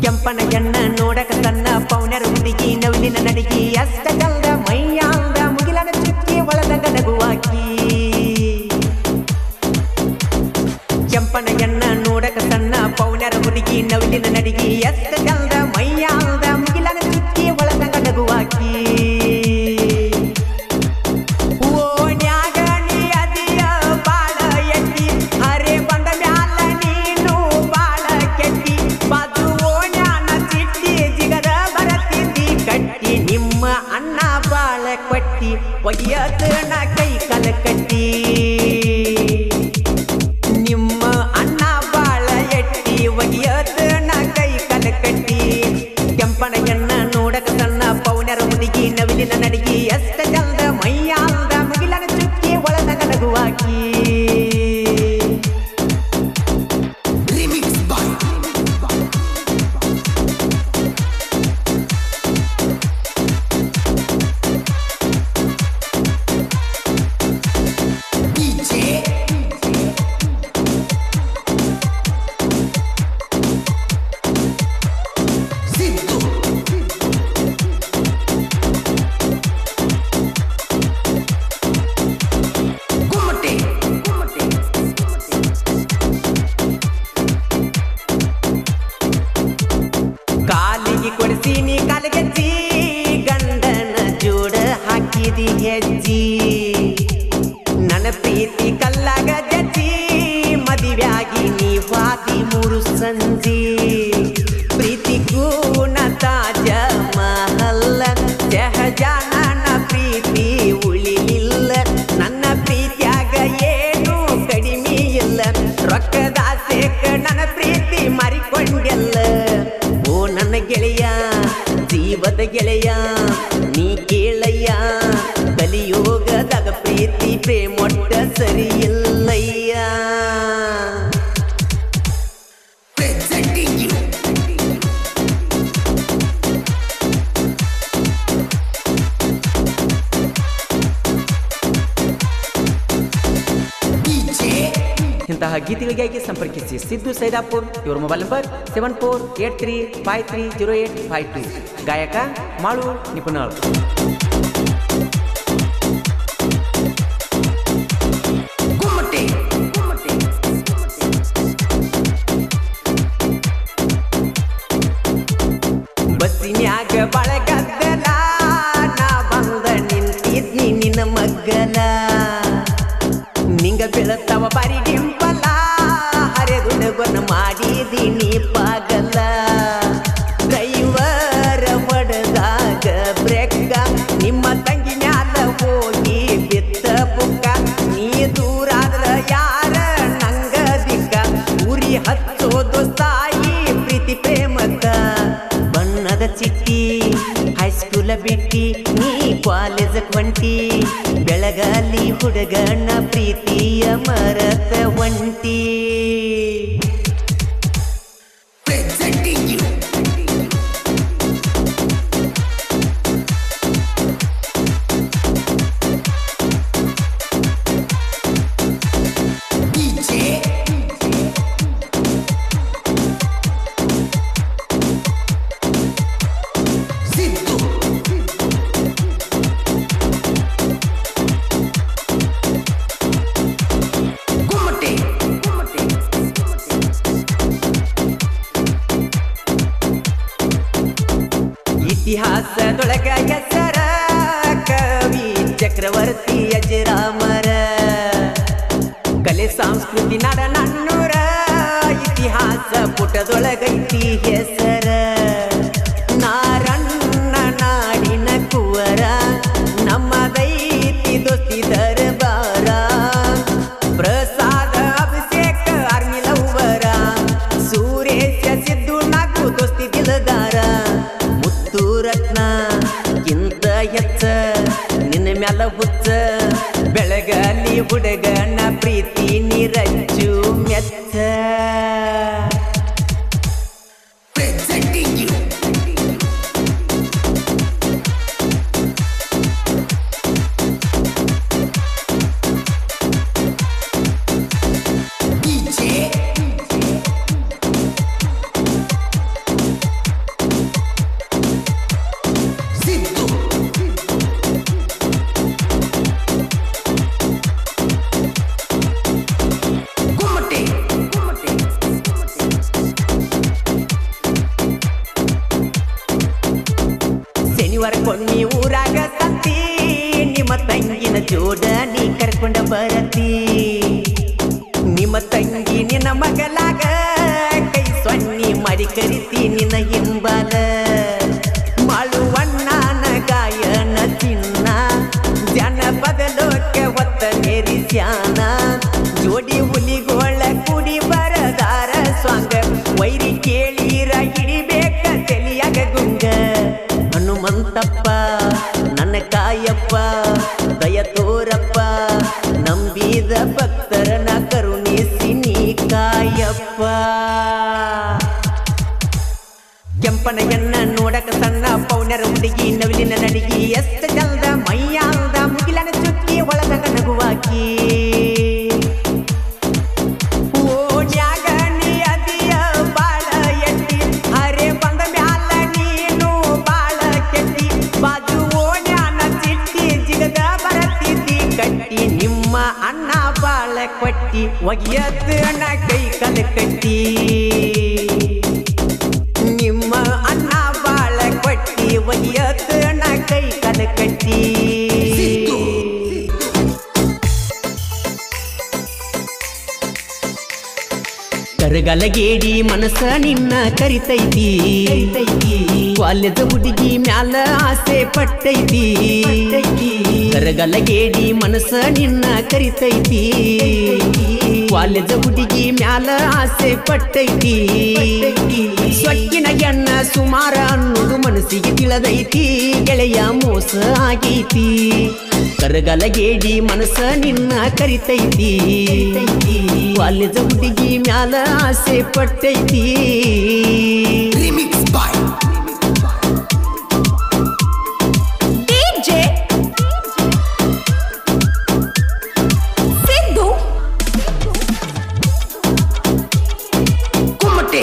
ಕೆಂಪನ ಎಣ್ಣ ನೋಡಕ ತನ್ನ ಪೌನರ ಹುಡುಗಿ ನವಿಲಿನ ನಡಿಗಿ ಅಷ್ಟ ಚಂದ ಮೈಯಾಂದ ಮುಗಿಲನ ಚುಕ್ಕಿ ಒಳದ ಗಡಗುವಾಕಿ ಕೆಂಪನ ಎಣ್ಣ ನೋಡಕ ಸಣ್ಣ ಪೌನರ ಹುಡುಗಿ ನವಿಲಿನ ನಡಿಗಿ ಎಷ್ಟ ಚಂದ ಮೈಯಾಂದ ಮುಗಿಲನ ಚುಕ್ಕಿ ಒಳದ ಗಡಗುವಾಕಿ ಓಣ್ಯಾಗ ನೀ ಅದಿಯ ಬಾಳ ಎಟ್ಟಿ ಹರೆ ಬಂದ ಮ್ಯಾಲ ನೀನು ಬಾಳ ಕೆಟ್ಟಿ ಬಾಜು ಓಣ್ಯಾನ ಚಿಟ್ಟಿ ಜಿಗದ ಬರತಿದ್ದಿ ಕಟ್ಟಿ ನಿಮ್ಮ ಅಣ್ಣ ಬಾಳ ಕೊಟ್ಟಿ ಒಯ್ಯತನ ಕೈ ಕಲ ಕಟ್ಟಿ ನಿಮ್ಮ ಅಣ್ಣ ಬಾಳ ಎಟ್ಟಿ ಒಯ್ಯತನ ಕೈ ಕಲ ಕಟ್ಟಿ ಕೆಂಪನ ಎಣ್ಣ ನೋಡಕ ಸಣ್ಣ ಪೌನರ ಹುಡುಗಿ ನವಿಲಿನ ನಡಿಗಿ ಎಷ್ಟ ಚಂದ ಮೈಯಾಂದ ಮುಗಿಲನ ಚುಕ್ಕಿ ಒಳದ ಗಲಗುವಾಕಿ Remix by DJ Siddu Kumate ಕಾಲಿಗೆ ಕೊಡಿಸೀನಿ ಕಾಲಿಗೆಜ್ಜಿ ಗಂಡನ ಜೋಡ ಹಾಕಿದಿ ಹೆಜ್ಜಿ ನನ್ನ ಪ್ರೀತಿ ಕಲ್ಲಾಗ ಜಜ್ಜಿ ಮದಿವ್ಯಾಗಿ ನೀ ವಾದಿ ಮೂರು ಸಂಜಿ ಪ್ರೀತಿ ಕೂನ ತಾಜ ಮಹಲ್ಲ ಜಹಜಾನ ಪ್ರೀತಿ ಉಳಿಲಿಲ್ಲ ನನ್ನ ಪ್ರೀತಿಯಾಗ ಏನು ಕಡಿಮೆ ಇಲ್ಲ ರೊಕ್ಕದ ಆಸೆಕ ನನ್ನ ಪ್ರೀತಿ ಮಾರಿಕೊಂಡೆಲ್ಲ ಓ ನನ್ನ ಗೆಳೆಯ ಜೀವದ ಗೆಳೆಯ ನೀ ಕೇಳಯ್ಯ ಕಲಿಯೋಗದಾಗ ಪ್ರೀತಿ ಪ್ರೇಮೊಟ್ಟ ಸರಿಯಿಲ್ಲಯ್ಯ presenting you DJ ಇಂತಹ ಗೀತೆಗಳಿಗಾಗಿ ಸಂಪರ್ಕಿಸಿ ಸಿದ್ದು ಸೈದಾಪುರ್ ಇವರ mobile number seven four eight three five three zero eight five two ಗಾಯಕ ಮಾಳು ನಿಪುಣಾಳ್ Kumate ಬಸ್ಸಿನ್ಯಾಗ ಬಳಗದ್ದಲ ನಾ ಬಂದ ನಿಂತಿದ್ನಿ ನಿನ್ನ ಮಗ್ಗಲ ನಿಂಗ ಬೀಳತ್ತವ ಬಾರಿ ಡಿಂಪಲ ಹರೆದುಡಗೊನ ಮಾಡಿದೀನಿ ಪಾಗಲ ಡ್ರೈವರ ಹೊಡೆದಾಗ ಬ್ರೇಕ ನಿಮ್ಮ ತಂಗಿ ಮ್ಯಾಲ ಹೋಗಿ ಬಿತ್ತ ಬುಕ್ಕ ನೀ ದೂರಾದ್ರ ಯಾರ ನಂಗ ದಿಕ್ಕ ಉರಿ ಹಚ್ಚೋದು ಸಾಯಿ ಪ್ರೀತಿ ಪ್ರೇಮಕ್ಕ ಬಣ್ಣದ ಚಿಟ್ಟಿ ಹೈಸ್ಕೂಲ ಬಿಟ್ಟಿ ನೀ ಕಾಲೇಜ್ ಹೊಂಟಿ ಬೆಳಗಾಲಿ ಹುಡುಗನ ಪ್ರೀತಿಯ ಮರತ ಒಂಟಿ presenting you DJ Siddu Kumate ಇತಿಹಾಸದೊಳಗ ಹೆಸರ ಕವಿ ಚಕ್ರವರ್ತಿ ಅಜರಾಮರ ಕಲೆ ಸಂಸ್ಕೃತಿ ನಡ ನನ್ನೂರ ಇತಿಹಾಸ ಪುಟದೊಳಗೈತಿ ಹೆಸರ ನಾರಣ್ಣ ನಾಡಿನ ಕುವರ ನಮ್ಮದೈತಿ ದೋಸ್ತಿ ದರ್ಬಾರ ಪ್ರಸಾದ ಅಭಿಷೇಕ ಆರ್ಮಿ ಲವ್ವರ ಸೂರೇಶ ಸಿದ್ದು ನಾಕು ದೋಸ್ತಿ ದಿಲದಾರ ಮುತ್ತು ರತ್ನ ಇಂತ ಹೆಚ್ಚ ನಿನ್ನ ಮ್ಯಾಲ ಹುಚ್ಚ ಬೆಳಗಲಿ ಹುಡುಗನ ಪ್ರೀತಿ ನಿರಜ್ಜು ಮೆಚ್ಚ presenting you DJ ಬರತಿ ನಿಮ್ಮ ತಂಗಿ ನಿನ್ನ ಮಗಲಾಗ ಕೈ ಸೊನ್ನಿ ಮರಿ ಕರಿತಿ ನಿನ್ನ ಹಿಂಬಲ ಮಾಳುವಣ್ಣನ ಗಾಯನ ಚಿನ್ನ ಜನಪದ ಲೋಕ ಒತ್ತ ಮೆರಿಸ್ಯಾನ ಜೋಡಿ ಹುಲಿಗೋಳ ಕುಡಿ ಬರದಾರ ಸ್ವಾಂಗ ವೈರಿ ಕೇಳಿರ ಹಿಡಿಬೇಕ ತಲಿಯಾಗ ಗುಂಗ ಹನುಮಂತಪ್ಪ ನನ್ನ ಕಾಯಪ್ಪ ದಯ ತೋರಪ್ಪ ನಂಬಿದ ಭಕ್ತರನ ಕರುಣಿಸಿ ನೀ ಕಾಯಪ್ಪ ಕೆಂಪನೆಯನ್ನ ನೋಡಕ ಸಣ್ಣ ಪೌನರ ಹುಡುಗಿ ನವಿಲಿನ ನಡಿಗಿ ಎಷ್ಟ ಚಲ್ದ ಮೈಯಾಲ್ದ ಮುಗಿಲನ ಚುಕ್ಕಿ ಒಳಗ ನಗುವಾಕಿ ಓಡ್ಯಾಗ ನೀ ಅದಿಯ ಬಾಳ ಎಟ್ಟಿ ಹರೆ ಬಂದ ಮ್ಯಾಲ ನೀನು ಬಾಳ ಕೆಟ್ಟಿ ಬಾಜು ಓಡ್ಯಾನ ಚಿಟ್ಟಿ ಜಿಗದ ಬರತಿದ್ದಿ ಕಟ್ಟಿ ನಿಮ್ಮ ಅಣ್ಣ ಬಾಳ ಕೊಟ್ಟಿ ಒಗಿಯತ್ ಅಣ್ಣ ಕೈ ಕಲ ಕಟ್ಟಿ ನಿಮ್ಮ ಅಣ್ಣ ಬಾಳ ಕೊಟ್ಟಿ ಒಗಿಯತ್ ಅಣ್ಣ ಕೈ ಕಲ ಕಟ್ಟಿ ಸಿದ್ದು ಕರಗಲಗೇಡಿ ಮನಸ್ಸ ನಿನ್ನ ಕರಿತೈತಿ ಕಾಲೇಜ ಹುಡುಗಿ ಮ್ಯಾಲ ಆಸೆ ಪಟ್ಟೈತಿ ಕರಗಲಗೇಡಿ ಮನಸ್ಸ ನಿನ್ನ ಕರಿತೈತಿ ಕಾಲೇಜ ಹುಡುಗಿ ಮ್ಯಾಲ ಆಸೆ ಪಟ್ಟೈತಿ ಸೊಕ್ಕಿನ ಎಣ್ಣ ಸುಮಾರ ಅನ್ನೋದು ಮನಸ್ಸಿಗೆ ತಿಳಿದೈತಿ ಗೆಳೆಯ ಮೋಸ ಆಗೈತಿ ಕರಗಲಗೇಡಿ ಮನಸ್ಸ ನಿನ್ನ ಕರಿತೈತಿ ಕಾಲೇಜ ಹುಡುಗಿ ಮ್ಯಾಲ ಆಸೆ ಪಟ್ಟೈತಿ remix boy DJ Sidhu Kumate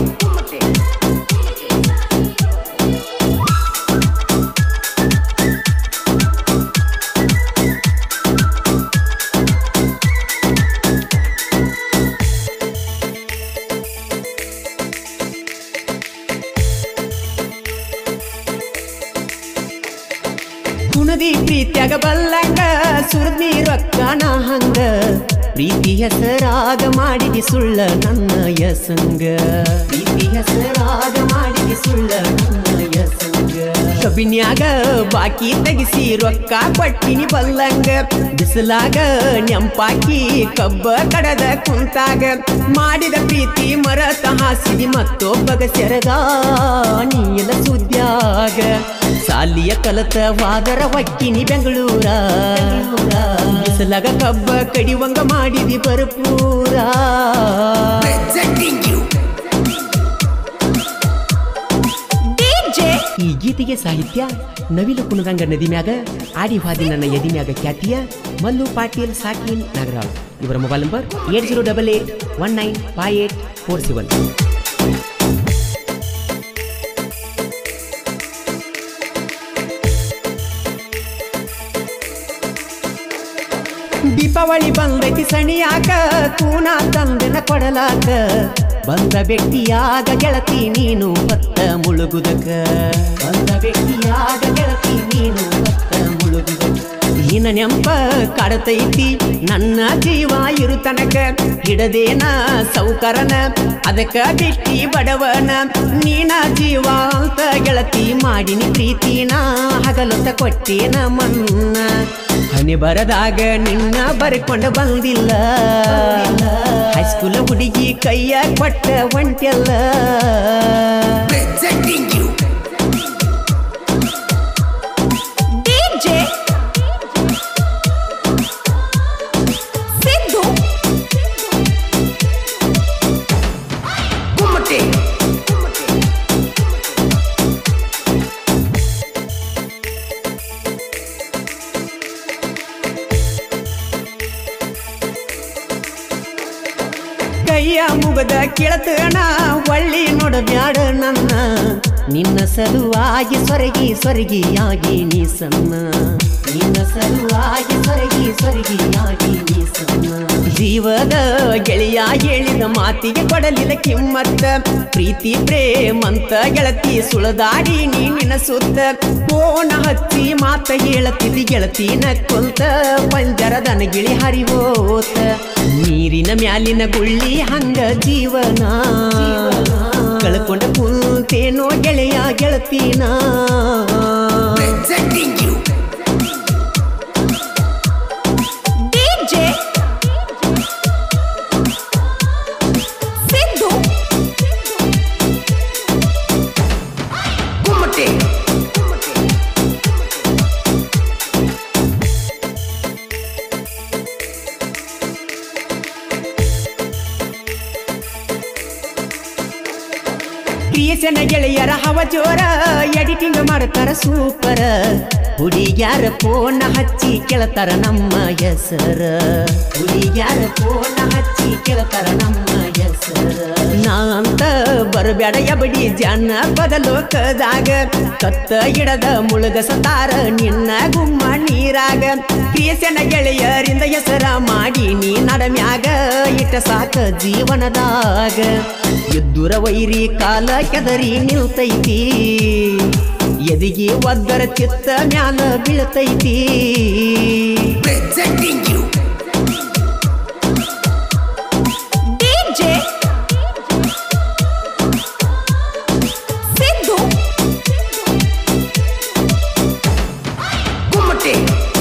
ಕುಣದಿ ಪ್ರೀತ್ಯಾಗ ಬಲ್ಲಂಗ ಸುರ್ದಿ ರೊಕ್ಕನ ಹಂಗ ಪ್ರೀತಿ ಹೆಸರಾಗ ಮಾಡಿದಿ ಸುಳ್ಳ ನನ್ನ ಯಸಂಗ ಪ್ರೀತಿ ಹೆಸರಾಗ ಮಾಡಿದಿ ಸುಳ್ಳ ನನ್ನ ಯಸಂಗ ಕಬಿನ್ಯಾಗ ಬಾಕಿ ತೆಗಿಸಿ ರೊಕ್ಕ ಕೊಟ್ಟಿನಿ ಬಲ್ಲಂಗ ಬಿಸಿಲಾಗ ನೆಂಪಾಕಿ ಕಬ್ಬ ಕಡದ ಕುಂತಾಗ ಮಾಡಿದ ಪ್ರೀತಿ ಮರತ ಹಾಸಿದಿ ಮತ್ತೊಬ್ಬಗ ಸೆರಗ ನೀಲ ಸುದ್ಯಾಗ ಸಾಲಿಯ ಕಲತ ವಾದರ ಹೊಕ್ಕಿನಿ ಬೆಂಗಳೂರ ಬಿಸಿಲಾಗ ಕಬ್ಬ ಕಡಿವಂಗ ಮಾಡಿದಿ ಭರಪೂರ ಪ್ರೆಸೆಂಟಿಂಗ್ ಯು ಡಿಜೆ ಈ ಗೀತೆಗೆ ಸಾಹಿತ್ಯ ನವಿಲು ಕುಣದಂಗ ನದಿ ಮ್ಯಾಗ ಆಡಿ ಹಾದಿ ನನ್ನ ಎದಿ ಮ್ಯಾಗ ಖ್ಯಾತಿಯ ಮಲ್ಲು ಪಾಟೀಲ್ ಸಾಕಿನ್ ನಾಗರಾವ್ ಇವರ mobile number eight zero double eight one nine five eight four seven Deepavali ಬಂದೈತಿ ಸಣಿಯಾಕ ಕೂನ ತಂದನ ಕೊಡಲಾಕ ಬಂದ ವ್ಯಕ್ತಿಯಾಗ ಗೆಳತಿ ನೀನು ಹೊತ್ತ ಮುಳುಗುದಕ ಬಂದ ವ್ಯಕ್ತಿಯಾಗ ಗೆಳತಿ ನೀನು ಹೊತ್ತ ಮುಳುಗುದಕ ನಿನ್ನ ನೆಂಪ ಕಾಡತೈತಿ ನನ್ನ ಜೀವ ಇರು ತನಕ ಹಿಡದೇನ ಸೌಕರನ ಅದಕ್ಕ ಬಿಟ್ಟಿ ಬಡವನ ನೀನ ಜೀವ ಅಂತ ಗೆಳತಿ ಮಾಡಿನಿ ಪ್ರೀತಿನ ಹಗಲೊತ್ತ ಕೊಟ್ಟೇನ ಮನ್ನ ಹನಿ ಬರದಾಗ ನಿನ್ನ ಬರ್ಕೊಂಡ ಬಂದಿಲ್ಲ ಹೈಸ್ಕೂಲ್ ಹುಡುಗಿ ಕೈಯ ಕೊಟ್ಟ ಒಂಟೆಲ್ಲ presenting you DJ Sidhu Kumate ಕೈಯ ಮುಗದ ಕೇಳತಣ ಒಳ್ಳಿ ನೋಡಬ್ಯಾಡ ನನ್ನ ನಿನ್ನ ಸಲುವಾಗಿ ಸೊರಗಿ ಸೊರಗಿಯಾಗಿ ನೀ ಸಣ್ಣ ನಿನ್ನ ಸಲುವಾಗಿ ಸೊರಗಿ ಸೊರಗಿಯಾಗಿ ನೀ ಸಣ್ಣ ಜೀವದ ಗೆಳೆಯ ಹೇಳಿದ ಮಾತಿಗೆ ಕೊಡಲಿಲ್ಲ ಕಿಮ್ಮತ್ತ ಪ್ರೀತಿ ಪ್ರೇಮಂತ ಗೆಳತಿ ಸುಳದಾಡಿ ನೀ ನಿನ್ನ ಸುತ್ತ ಫೋನ ಹಚ್ಚಿ ಮಾತ ಹೇಳತಿದ್ದಿ ಗೆಳತಿನ ಕುಂತ ಪಂಜರದನ ಗಿಳಿ ಹರಿವೋತ ನೀರಿನ ಮ್ಯಾಲಿನ ಗುಳ್ಳಿ ಹಂಗ ಜೀವನ ಕಳ್ಕೊಂಡ ಕುಂತೇನೋ ಗೆಳೆಯ ಗೆಳತಿನ Presenting you. DJ Sidhu Kumate. Creation ಗೆಳೆಯರ ಹವ ಜೋರ ಎಡಿಟಿಂಗ್ ಮಾಡ್ತಾರ ಸೂಪರ ಹುಡುಗ್ಯಾರ ಫೋನ್ ಹಚ್ಚಿ ಕೇಳ್ತಾರ ನಮ್ಮ ಹೆಸರ ಹುಡುಗ್ಯಾರ ಫೋನ್ ಹಚ್ಚಿ ಕೇಳ್ತಾರ ನಮ್ಮ ಹೆಸರ ನಾ ಅಂತ ಬರಬೇಡ ಎಬಡಿ ಜನ ಬದಲೋಕದಾಗ ಕತ್ತ ಇಡದ ಮುಳುಗ ಸತಾರ ನಿನ್ನ ಗುಮ್ಮ ನೀರಾಗ ಕ್ರಿಯೇಷನ್ ಗೆಳೆಯರಿಂದ ಹೆಸರ ಮಾಡಿ ನೀ ನಡಮ್ಯಾಗ ಇಟ್ಟ ಸಾಕ ಜೀವನದಾಗ ಎದ್ದುರ ವೈರಿ ಕಾಲ ಕೆದರಿ ನಿಲ್ತೈತಿ ಎದಿಗೆ ಒದ್ದರ ಚಿತ್ತ ಮ್ಯಾಲ ಬೀಳ್ತೈತಿ Presenting you. DJ Sidhu Kumate.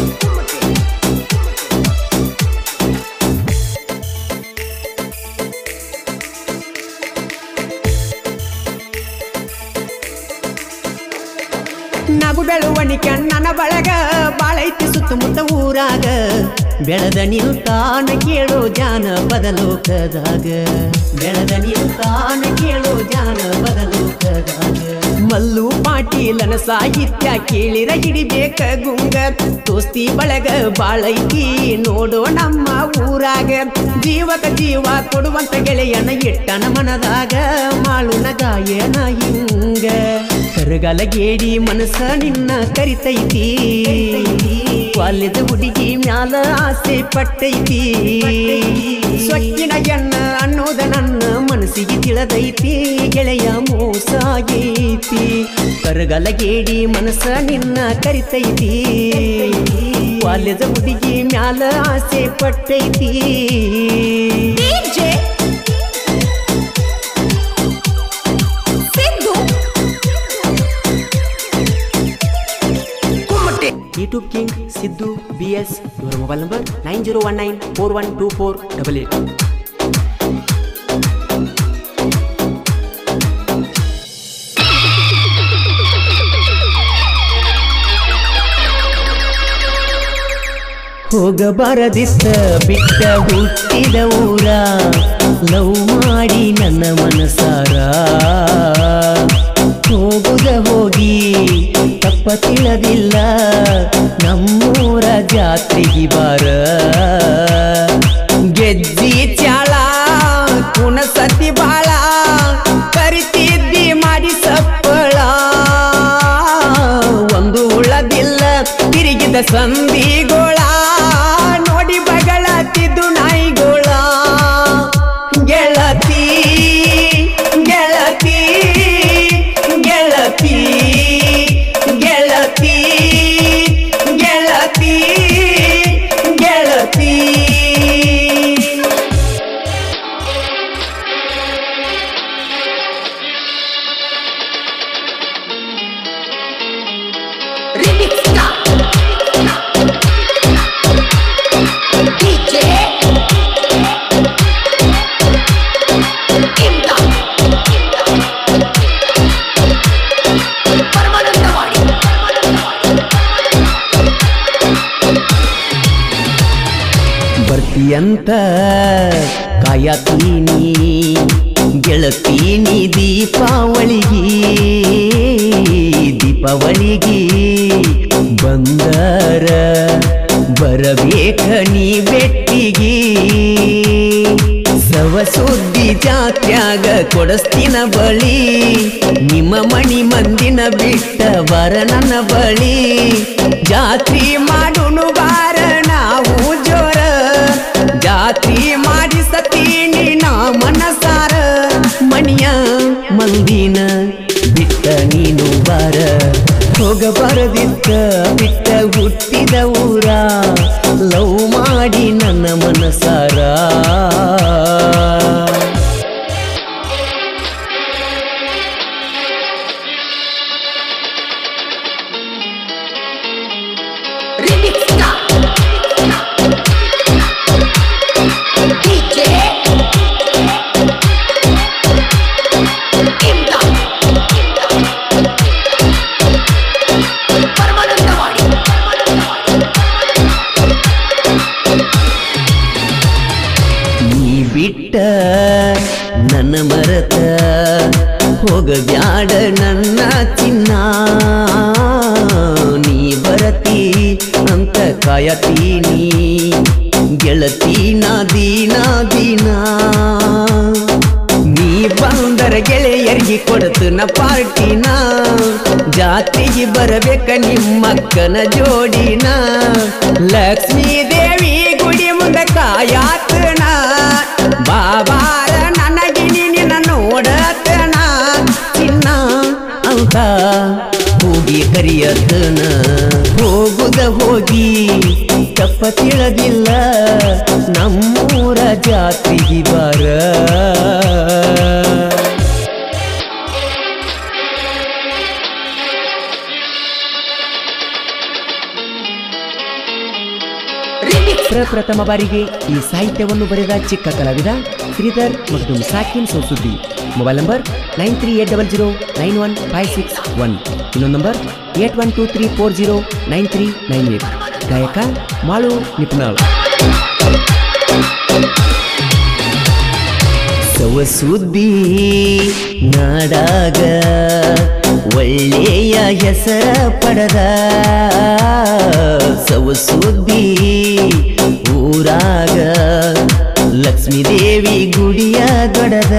ನಗು ಬೆಳುವಣಿಕೆ ನನ್ನ ಬಳಗ ಬಾಳೈತಿ ಸುತ್ತಮುತ್ತ ಊರಾಗ ಬೆಳೆದ ನಿಲ್ತಾನ ಕೇಳೋ ಜಾನ ಬದಲೋಕದಾಗ ಬೆಳೆದ ನಿಲ್ತಾನ ಕೇಳೋ ಜಾನ ಬದಲೋಕದಾಗ ಮಲ್ಲು ಪಾಟೀಲನ ಸಾಹಿತ್ಯ ಕೇಳಿರ ಹಿಡಿಬೇಕ ಗುಂಗ ದೋಸ್ತಿ ಬಳಗ ಬಾಳೈತಿ ನೋಡೋ ನಮ್ಮ ಊರಾಗ ಜೀವಕ ಜೀವ ಕೊಡುವಂತ ಗೆಳೆಯನ ಇಟ್ಟನ ಮನದಾಗ ಮಾಳುನ ಗಾಯನ ಹಿಂಗ ಕರಗಲ ಗೇಡಿ ಮನಸ್ಸ ನಿನ್ನ ಕರಿತೈತಿ ವಾಲ್ಯದ ಹುಡುಗಿ ಮ್ಯಾಲ ಆಸೆ ಪಟ್ಟೈತಿ ಸೊಕ್ಕಿನ ಎಣ್ಣ ಅನ್ನೋದ ನನ್ನ ಮನಸ್ಸಿಗೆ ತಿಳಿದೈತಿ ಗೆಳೆಯ ಮೋಸ ಆಗೈತಿ ಕರಗಲ ಗೇಡಿ ಮನಸ್ಸ ನಿನ್ನ ಕರಿತೈತಿ ವಾಲ್ಯದ ಹುಡುಗಿ ಮ್ಯಾಲ ಆಸೆ ಪಟ್ಟೈತಿ DJ Sidhu Kumate. YouTube king Siddu B S ಇವರ mobile number nine zero one nine four one two four double eight ಹೋಗಬಾರದಿತ್ತ ಬಿಟ್ಟ ಹುಟ್ಟಿದ ಊರ ಲವ್ ಮಾಡಿ ನನ್ನ ಮನಸಾರ ಹೋಗುದ ಹೋಗಿ ತಪ್ಪ ತಿಳದಿಲ್ಲ ನಮ್ಮೂರ ಜಾತ್ರೆಗೆ ಬಾರ ಗೆಜ್ಜಿ ಚಾಳ ಕುಣಸತಿ ಬಾಳ ಕರಿತಿದ್ದಿ ಮಾಡಿ ಸಪ್ಪಳ ಒಂದು ಉಳದಿಲ್ಲ ತಿರುಗಿದ ಸಂದಿಗೋಳ ನೋಡಿ ಬಗಳತಿದ್ದು ನಾಯಿಗೋಳ ಗೆಳತಿ ಗೆಳತಿ ಗೆಳತಿ ಗೆಳತಿ ಗೆಳತಿ ಗೆಳತಿ Remix star. DJ. Imda. Paramanandawadi ಬರ್ತೀಯಂತ ಕಾಯತೀನಿ ಗೆಳತೀನಿ ದೀಪಾವಳಿಗೆ ದೀಪಾವಳಿಗೆ ಬಂದರ ಬರಬೇಕ ನೀ ಬೆಟ್ಟಿಗೆ ಸವ ಸುದ್ದಿ ಜಾತ್ಯಾಗ ಕೊಡಸ್ತಿನ ಬಳಿ ನಿಮ್ಮ ಮಣಿ ಮಂದಿನ ಬಿಟ್ಟ ಬರ ನನ್ನ ಬಳಿ ಜಾತ್ರಿ ಮಾಡುನು ಬಾರ ನಾವು ಜೋರ ಜಾತ್ರಿ ಮಾಡಿ ಸತೀನಿ ನಾ ಮನಸಾರ ಮಣಿಯ ಮಂದಿನ ಬಿಟ್ಟ ನೀನು ಬಾರ ಹೋಗಬಾರದಿತ್ತ ಬಿಟ್ಟ ಹುಟ್ಟಿದ ಊರ ಲವ್ ಮಾಡಿ ನನ್ನ ಮನಸಾರ Remix Star. DJ. Imdad. Paramanandawadi ನೀ ಬಿಟ್ಟ ನನ್ನ ಮರತ ಹೋಗಬ್ಯಾಡ ನನ್ನ ಚಿನ್ನ ನೀ ಬರತಿ ಅಂತ ಕಾಯತೀನಿ ಗೆಳತಿ ನಾ ದೀನ ದೀನ ನೀ ಬಂದರ ಗೆಳೆಯರಿಗೆ ಕೊಡತನ ಪಾರ್ಟಿನ ಜಾತಿಗೆ ಬರಬೇಕ ನಿಮ್ಮಕ್ಕನ ಜೋಡಿನ ಲಕ್ಷ್ಮೀ ದೇವಿ ಗುಡಿ ಮುಂದೆ ಕಾಯಾತನ ಬಾಬಾರ ನನಗಿನಿ ನಿನ್ನ ನೋಡತನ ಚಿನ್ನ ಅಂತ ಹೋಗಿ ಕರಿಯತನ ಹೋಗುದ ಹೋಗಿ ತಪ್ಪ ತಿಳದಿಲ್ಲ ನಮ್ಮೂರ ಜಾತಿಗೆ ಬಾರ Remix ಪ್ರಪ್ರಥಮ ಬಾರಿಗೆ ಈ ಸಾಹಿತ್ಯವನ್ನು ಬರೆದ ಚಿಕ್ಕ ಕಲಾವಿದ ಶ್ರೀಧರ್ ಮತ್ತು ಸಾಕಿನ್ ಸೌಸುದ್ದಿ mobile number nine three eight double zero nine one five six one ಇನ್ನೊಂದು number eight one two three four zero nine three nine eight ಗಾಯಕ ಮಾಳು ನಿಪುಣಾಳ್ ಸವ ಸುದ್ದಿ ನಾಡಾಗ ಒಳ್ಳೆಯ ಹೆಸರ ಪಡೆದ ಸವ ಸುದ್ದಿ ಊರಾಗ ಲಕ್ಷ್ಮೀ ದೇವಿ ಗುಡಿಯ ದೊಡದ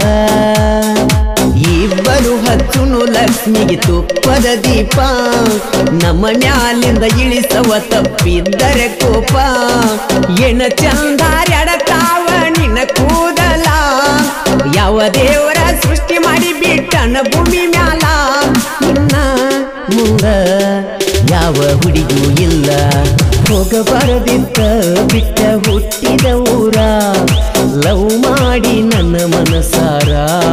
ಇಬ್ಬರು ಹಚ್ಚುನು ಲಕ್ಷ್ಮಿಗೆ ತುಪ್ಪದ ದೀಪ ನಮ್ಮ ಮ್ಯಾಲಿಂದ ಇಳಿಸವ ತಪ್ಪಿದ್ದರೆ ಕೋಪ ಎಣ ಚಂದಾರ್ಯಾಡತಾವ ನಿನ್ನ ಕೂದಲ ಯಾವ ದೇವರ ಸೃಷ್ಟಿ ಮಾಡಿ ಬಿಟ್ಟನ ಭೂಮಿ ಮ್ಯಾಲ ನಿನ್ನ ಮುಂದ ಯಾವ ಹುಡುಗಿಯೂ ಇಲ್ಲ ಹೋಗಬಾರದಿತ್ತ ಬಿಟ್ಟ ಹುಟ್ಟಿದ ಊರ ಲವ್ ಮಾಡಿ ನನ್ನ ಮನಸಾರ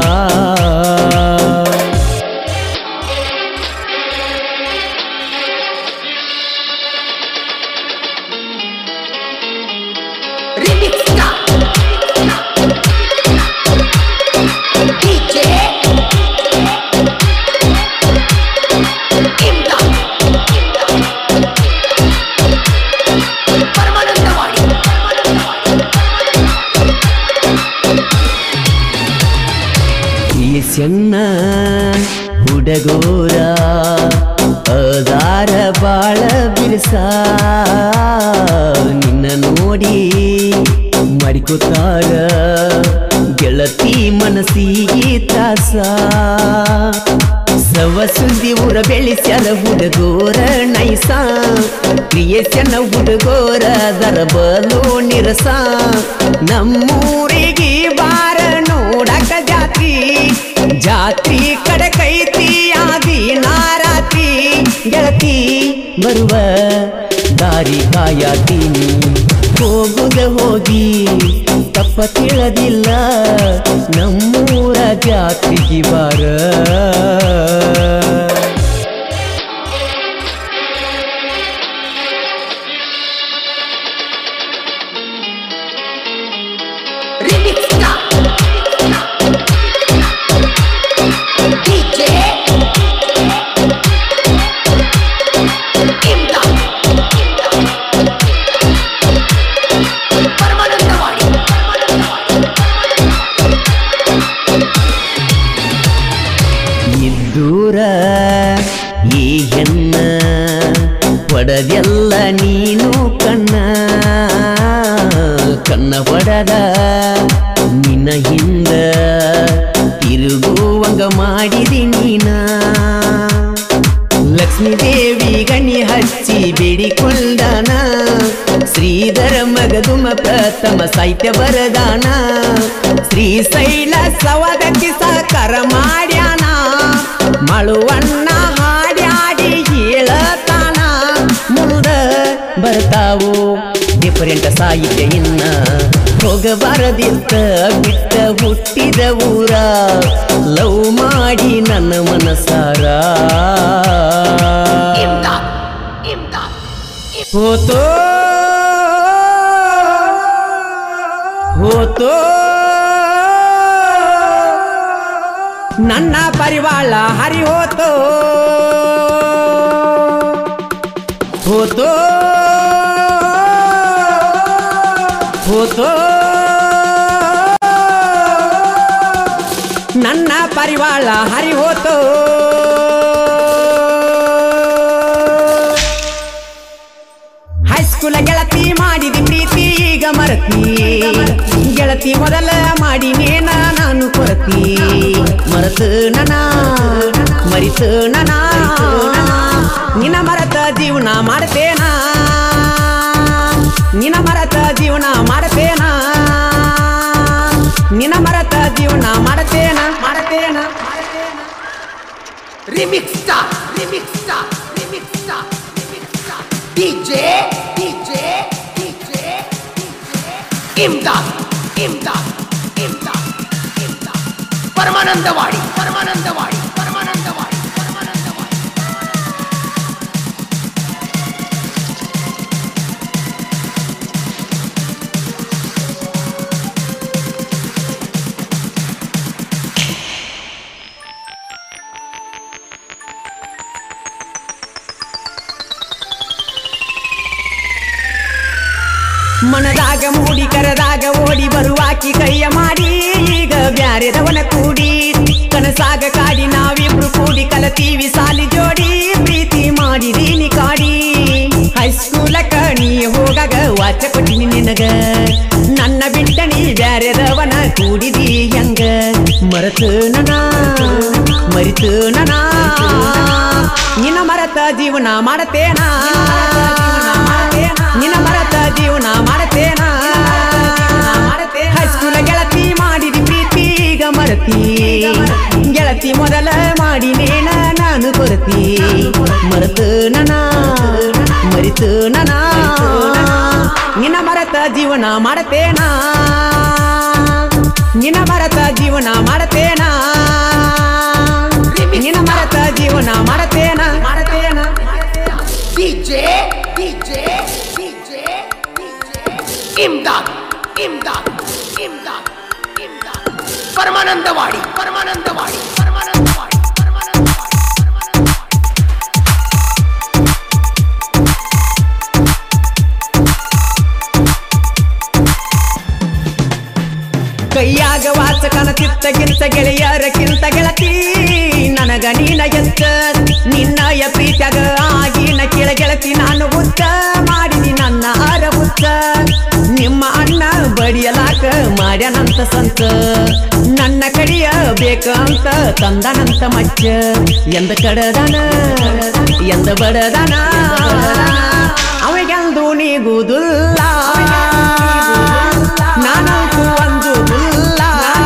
Remix Star. DJ. Imdad. Paramanandawadi ಈ ಸಣ್ಣ ಹುಡಗೋರ ಅದಾರ ಬಾಳ ಬಿರ್ಸ ನಿನ್ನ ನೋಡಿ ಮಡಿಕೋತಾರ ಗೆಳತಿ ಮನಸ್ಸಿಗೆ ತ್ರಾಸ ಸವ ಸುದ್ದಿ ಊರ ಬೆಳೆಸ್ಯಾರ ಹುಡುಗೋರ ನೈಸ ಕ್ರಿಯೇಶನ ಹುಡುಗೋರ ದರ ಬಲು ನಿರಸ ನಮ್ಮೂರಿಗೆ ಬಾರ ನೋಡಕ ಜಾತ್ರಿ ಜಾತ್ರಿ ಕಡಕೈತಿ ಆದಿ ನಾರಾತ್ರಿ ಗೆಳತಿ ಬರುವ ದಾರಿ ಕಾಯತೀನಿ ಹೋಗುದ ಹೋಗಿ ತಪ್ಪ ತಿಳಿದಿಲ್ಲ ನಮ್ಮೂರ ಜಾತ್ರೆಗೆ ಬಾರ Remix Star. DJ. Imdad. Paramanandawadi ಇದ್ದೂರ ಈ ಹೆಣ್ಣ ಪಡದೆಲ್ಲ ನೀನು ಕಣ್ಣ ಕಣ್ಣ ಪಡದ ನನ್ನ ಹಿಂದ ತಿರುಗುವಂಗ ಮಾಡಿದಿ ನೀನ ಲಕ್ಷ್ಮೀ ದೇವಿ ಗಣಿ ಹಚ್ಚಿ ಬೇಡಿಕೊಂಡನ ಶ್ರೀಧರ ಮಗದುಮ ಪ್ರಥಮ ಸಾಹಿತ್ಯ ವರದಾನ ಶ್ರೀಶೈಲ ಸವದಕ್ಕಿ ಸಹಕಾರ ಮಾಡ್ಯಾನ ಮಳುವಣ್ಣ ಹಾಡ್ಯಾಡಿ ಹೇಳತಾನ ಮುಂದ ಬರ್ತಾವು ಡಿಫರೆಂಟ್ ಸಾಹಿತ್ಯ ಇನ್ನ ಹೋಗಬಾರದಿತ್ತ ಬಿಟ್ಟ ಹುಟ್ಟಿದ ಊರ ಲವ್ ಮಾಡಿ ನನ್ನ ಮನಸಾರ ಇಮ್ದಾದ್ ಇಮ್ದಾದ್ ಹೋತೋ ಹೋತೋ ನನ್ನ ಪರಿವಾಳ ಹರಿ ಹೋತೋ ಹೋತೋ ಹೋತೋ ನನ್ನ ಪರಿವಾಳ ಹರಿ ಹೋತೋ ಹೈಸ್ಕೂಲ ಗೆಳತಿ ಮಾಡಿದಿ ಪ್ರೀತಿ ಈಗ ಮರತಿ ಗೆಳತಿ ಮೊದಲ ಮಾಡಿನೇನ ನಾನು ಕೊರತಿ ಮರೆತು ನನ ಮರಿತು ನನ ನಿನ ಮರತ ಜೀವನ ಮಾಡ್ತೇನ ನಿನ ಮರತ ಜೀವನ ಮಾಡ್ತೇನ ನಿನ ಮರತ ಜೀವನ ಮಾಡ್ತೇನ ಮಾಡ್ತೇನ Remix star, remix star, remix star, remix star. DJ, DJ, DJ, DJ. ಇಮ್ದಾದ್ ಇಮ್ದಾದ್ ಇಮ್ದಾದ್ ಇಮ್ದಾದ್ Paramanandawadi Paramanandawadi Paramanandawadi Paramanandawadi ಮನದಾಗ ಮೂಡಿ ಕರದಾಗ ಓಡಿ ಬರುವಾಕಿ ಕೈಯ ಮಾಡಿ ಈಗ ಬ್ಯಾರೆದವನ ಕೂಡಿ ಕನಸಾಗ ಕಾಡಿ ನಾವಿಬ್ರು ಕೂಡಿ ಕಲತೀವಿ ಸಾಲಿ ಜೋಡಿ ಪ್ರೀತಿ ಮಾಡಿದೀನಿ ಕಾಡಿ ಹೈಸ್ಕೂಲಕ್ಕ ನೀ ಹೋಗಾಗ ವಾಚ ಕೊಟ್ಟಿನಿ ನಿನಗ ನನ್ನ ಬಿಟ್ಟ ನೀ ಬ್ಯಾರೆದವನ ಕೂಡಿದಿ ಹೆಂಗ ಮರೆತು ನನ ಮರಿತು ನನ ನಿನ್ನ ಮರತ ಜೀವನ ಮಾಡತೇನಾ ನಿನ್ನ ಮರತ ಜೀವನ ಮಾಡತೇನ ಹೈಸ್ಕೂಲ ಗೆಳತಿ ಮಾಡಿದಿ ಪ್ರೀತಿ ಈಗ ಮರತಿ ಗೆಳತಿ ಮೊದಲ ಮಾಡಿನೇನ ನಾನು ಕೊರತಿ ಮರೆತು ನನ ಮರಿತು ನನ ನಿನ್ನ ಮರತ ಜೀವನ ಮಾಡತೇನ ನಿನ್ನ ಮರತ ಜೀವನ ಮಾಡತೇನ ನಿನ್ನ ಮರತ ಜೀವನ ಮಾಡತೇನ ಮಾಡತೇನ DJ, DJ, DJ, DJ. ಇಮ್ದಾದ್ ಇಮ್ದಾದ್ ಇಮ್ದಾದ್ ಇಮ್ದಾದ್ Paramanandawadi Paramanandawadi Paramanandawadi Paramanandawadi Paramanandawadi ಕೈಯಾಗ ವಾಚಕನ ಚಿತ್ತ ಗಿಂತ ಗೆಳೆಯರಕ್ಕಿಂತ ಗೆಳತಿ ನನಗ ನೀನ ಎತ್ತ ನಿನ್ನಯ ಪ್ರೀತ್ಯಾಗ ಆಗಿನ ಕೆಳ ಗೆಳತಿ ನಾನು ಹುಚ್ಚ ಮಾಡಿದಿ ನನ್ನ ಅರ ಹುಚ್ಚ ನಿಮ್ಮ ಅಣ್ಣ ಬಡಿಯಲಾಕ ಮಾಡ್ಯಾನಂತ ಸಂತ ನನ್ನ ಕಡಿಯ ಬೇಕಂತ ತಂದನಂತ ಮಚ್ಚ ಎಂದ ಕಡದನ ಎಂದ ಬಡದನ ಅವಿಗೆಂದು ನೀಗುವುದಿಲ್ಲ ನಾನಂತೂ ಒಂದು ಮುಲ್ಲ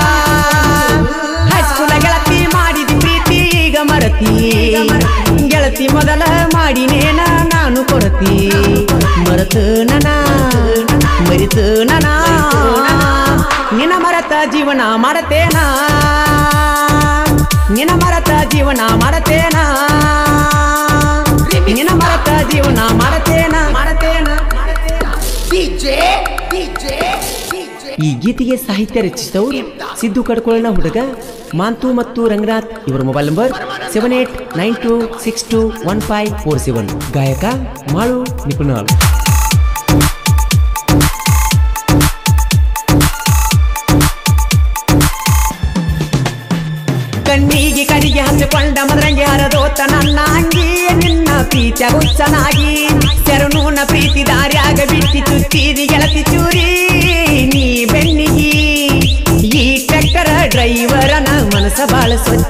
ಹೈಸ್ಕೂಲ ಗೆಳತಿ ಮಾಡಿದಿ ಪ್ರೀತಿ ಈಗ ಮರತಿ ಗೆಳತಿ ಮೊದಲ ಮಾಡಿನೇನ ನಾನು ಕೊರತಿ ಮರೆತು ನನ ಮರಿತು ನನ ನಿನ ಮರತ ಜೀವನ ಮಾಡತೇನ ನಿನ ಮರತ ಜೀವನ ಮಾಡತೇನ ನಿನ ಮರತ ಜೀವನ ಮಾಡತೇನ ಮಾಡತೇನ DJ, DJ, DJ. ಈ ಗೀತೆಗೆ ಸಾಹಿತ್ಯ ರಚಿಸಿದವರು ಸಿದ್ದು ಕಡ್ಕೊಳ್ಳೋಣ ಹುಡುಗ ಮಾಂತು ಮತ್ತು ರಂಗನಾಥ್ ಇವರ mobile number seven eight nine two six two one five four seven ಗಾಯಕ ಮಾಳು ನಿಪುಣಾಳ್ ಕಣ್ಣಿಗೆ ಕಡಿಗೆ ಹಚ್ಚಿಕೊಂಡ ಮದರಂಗಿ ಹರದೋತ ನನ್ನ ಅಂಗಿ ನಿನ್ನ ಪ್ರೀತಿಯ ಹುಚ್ಚನಾಗಿ ಶರಣೂನ ಪ್ರೀತಿ ದಾರ್ಯಾಗ ಬಿಟ್ಟಿ ಚುಚ್ಚಿದಿ ಗೆಳತಿ ಚೂರಿ ನೀ ಬೆನ್ನಿಗಿ ಈ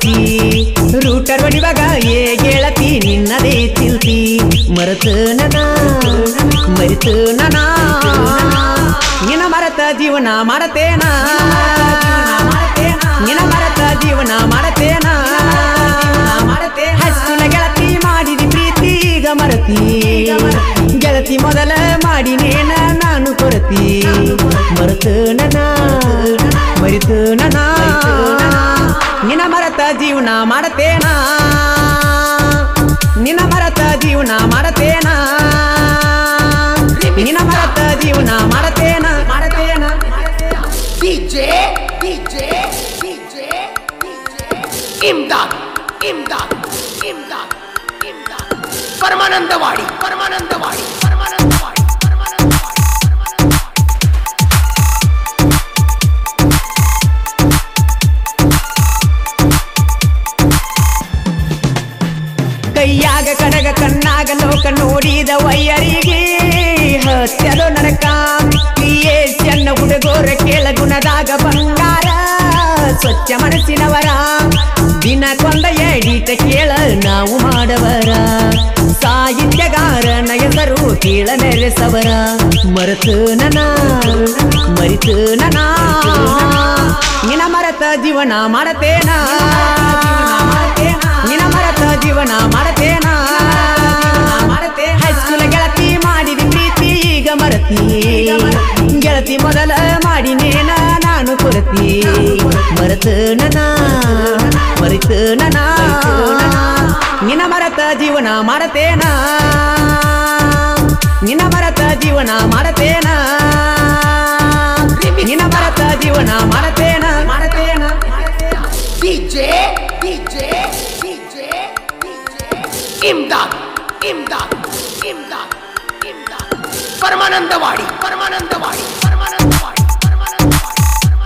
ಮರತಿ ರೂಟರ್ ಹೊಡಿವಾಗ ಏ ಗೆಳತಿ ನಿನ್ನದೇ ಚಿಲ್ತಿ ಮರೆತು ನನ ಮರಿತು ನನ ನಿನ ಮರತ ಜೀವನ ಮಾಡತೇನ ನಿನ ಮರತ ಜೀವನ ಮಾಡತೇನ ಹಸುಲ ಗೆಳತಿ ಮಾಡಿದಿ ಪ್ರೀತಿ ಈಗ ಮರತಿ ಗೆಳತಿ ಮೊದಲ ಮಾಡಿನೇನ ನಾನು ಕೊರತಿ ಮರೆತು ನನ ಮರಿತು ನನ ನಿನ ಮರತ ಜೀವನ ಮಾಡತೇನ ನಿನ ಮರತ ಜೀವನ ಮಾಡತೇನ ನಿನ ಮರತ ಜೀವನ ಮಾಡತೇನ ಮಾಡತೇನ DJ, DJ, DJ, ಇಮ್ದಾದ್ ಇಮ್ದಾದ್ ಇಮ್ದಾದ್ ಇಮ್ದಾದ್ Paramanandawadi Paramanandawadi Paramanandawadi Paramanandawadi ಕೈಯಾಗ ಕಡಗ ಕಣ್ಣಾಗ ಲೋಕ ನೋಡಿದ ವೈಯರಿಗೆ ಹತ್ಯದು ನರಕ ಏ ಚೆನ್ನ ಹುಡುಗೋರ ಕೇಳ ಗುಣದಾಗ ಬಂಗಾರ ಸ್ವಚ್ಛ ಮನಸ್ಸಿನವರ ದಿನಕ್ಕೊಂದ ಎಡಿಟ ಕೇಳ ನಾವು ಮಾಡವರ ಸಾಹಿತ್ಯಗಾರನ ಹೆಸರು ಕೇಳ ನೆರೆಸವರ ಮರೆತು ನನ ಮರಿತು ನನ ನಿನ ಮರತ ಜೀವನ ಮಾಡತೇನ ನಿನ ಮರತ ಜೀವನ ಮಾಡತೇನ ಹೈಸ್ಕೂಲ ಗೆಳತಿ ಮಾಡಿದಿ ಪ್ರೀತಿ ಈಗ ಮರತಿ ಗೆಳತಿ ಮೊದಲ ಮಾಡಿನೇನ ನಾನು ಕೊರತಿ ಮರೆತು ನನ ಮರಿತು ನನ ನಿನ ಮರತ ಜೀವನ ಮಾಡತೇನ ನಿನ ಮರತ ಜೀವನ ಮಾಡತೇನ ನಿನ ಮರತ ಜೀವನ ಮಾಡತೇನ ಮಾಡತೇನ DJ, DJ, DJ, ಇಮ್ದಾದ್ ಇಮ್ದಾದ್ ಇಮ್ದಾದ್ ಇಮ್ದಾದ್ Paramanandawadi Paramanandawadi Paramanandawadi Paramanandawadi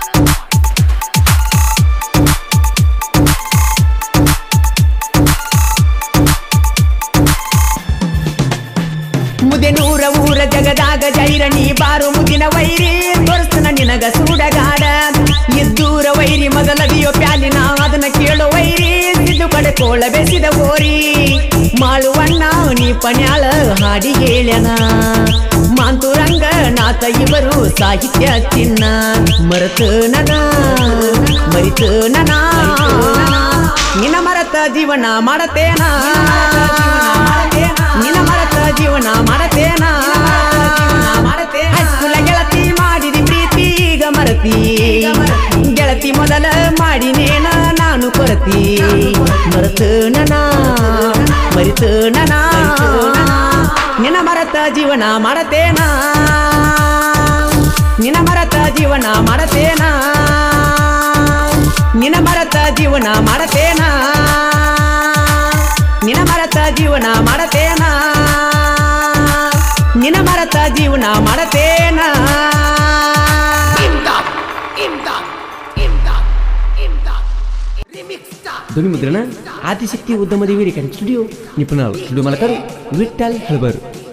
ಮುದೆ ನೂರ ಊರ ಜಗದಾಗ ಜೈರಣಿ ಬಾರು ಮುದಿನ ವೈರಿ ತೋರಿಸ್ತನ ನಿನಗ ಸೂಡಗಾಡ ಇದ್ದೂರ ವೈರಿ ಮೊದಲದಿಯೋ ಪ್ಯಾಲಿನ ಅದನ್ನ ಕೇಳೋ ವೈರಿ ಸಿದ್ದು ಕಡೆ ಕೋಳ ಬೆಸಿದ ಓರಿ ಮಾಳುವಣ್ಣ ನೀ ಪಣ್ಯಾಳ ಹಾಡಿ ಹೇಳ್ಯನ ಮಾಂತುರಂಗ ನಾಥ ಇವರು ಸಾಹಿತ್ಯ ಚಿನ್ನ ಮರೆತು ನನ ಮರಿತು ನನ ನಿನ ಮರತ ಜೀವನ ಮಾಡತೇನ ನಿನ ಮರತ ಜೀವನ ಮಾಡತೇನ ಹೈಸ್ಕೂಲ ಗೆಳತಿ ಮಾಡಿದಿ ಪ್ರೀತಿ ಈಗ ಮರತಿ ಗೆಳತಿ ಮೊದಲ ಮಾಡಿನೇನ ನಾನು ಕೊರತಿ ಮರೆತು ನನ ಮರಿತು ನನ ನಿನ ಮರತ ಜೀವನ ಮಾಡತೇನ ನಿನ ಮರತ ಜೀವನ ಮಾಡತೇನ ನಿನ ಮರತ ಜೀವನ ಮಾಡತೇನ ನಿನ ಮರತ ಜೀವನ ಮಾಡತೇನ ನಿನ ಮರತ ಜೀವನ ಮಾಡತೇನ ಇಮ್ದಾದ್ ಇಮ್ದಾದ್ ಇಮ್ದಾದ್ ಇಮ್ದಾದ್ ರಿಮಿಕ್ಸ್ ಸ್ಟಾರ್ ಧ್ವನಿ ಮುದ್ರಣ ಆದಿಶಕ್ತಿ ಉದ್ಯಮದ ವೀರಿಕನ್ ಸ್ಟುಡಿಯೋ ನಿಪುಣರು ಸ್ಟುಡಿಯೋ ಮಾಲಕರು ವಿಠಲ್ ಹಳಬರು